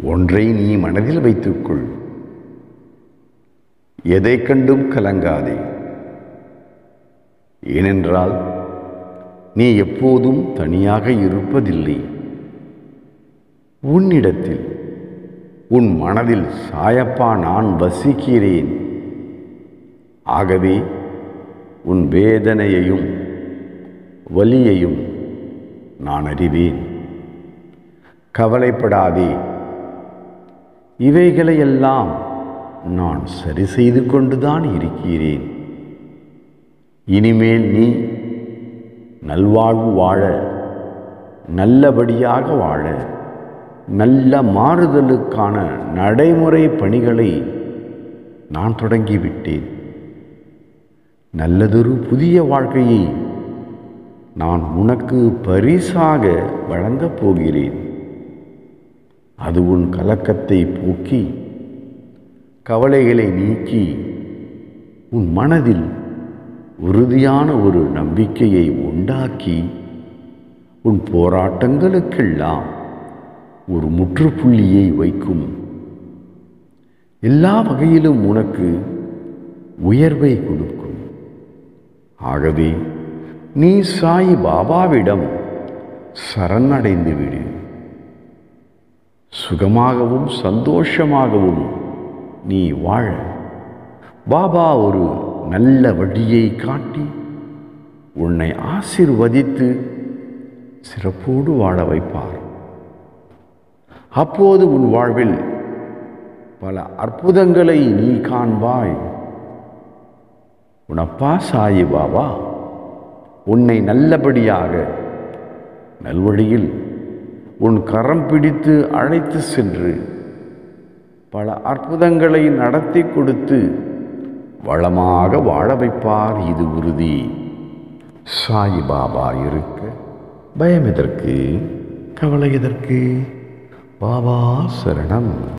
ஒன்றை நீ மனதில் வைத்துக்கொள் எதை கண்டும் கலங்காதே ஏனென்றால் நீ எப்போதும் தனியாக இருப்பதில்லை உன்னிடத்தில் உன் மனதில் சாயப்பா நான் வசிக்கிறேன் ஆகவே உன் வேதனையையும் வலியையும் நான் அறிவேன் கவலைப்படாதே இவைகளையெல்லாம் நான் சரி செய்து கொண்டுதான் இருக்கிறேன் இனிமேல் நீ நல்வாழ்வு வாழ நல்லபடியாக வாழ நல்ல மாறுதலுக்கான நடைமுறை பணிகளை நான் தொடங்கிவிட்டேன் நல்லதொரு புதிய வாழ்க்கையை நான் உனக்கு பரிசாக வழங்கப் போகிறேன் அது உன் கலக்கத்தை போக்கி கவலைகளை நீக்கி உன் மனதில் உறுதியான ஒரு நம்பிக்கையை உண்டாக்கி உன் போராட்டங்களுக்கெல்லாம் ஒரு முற்றுப்புள்ளியை வைக்கும் எல்லா வகையிலும் உனக்கு உயர்வை கொடுக்கும் ஆகவே நீ சாய் பாபாவிடம் சரணடைந்து விடு சுகமாகவும் சந்தோஷமாகவும் நீ வாழ பாபா ஒரு நல்ல வழியை காட்டி உன்னை ஆசிர்வதித்து சிறப்போடு வாழ வைப்பார் அப்போது உன் வாழ்வில் பல அற்புதங்களை நீ காண்பாய் உன் அப்பா சாயி பாபா உன்னை நல்லபடியாக நல்வழியில் உன் கரம் பிடித்து அழைத்து சென்று பல அற்புதங்களை நடத்தி கொடுத்து வளமாக வாழ வைப்பார் இது உறுதி சாய் பாபா இருக்க பயம் எதற்கு கவலை எதற்கு பாபா சரணம்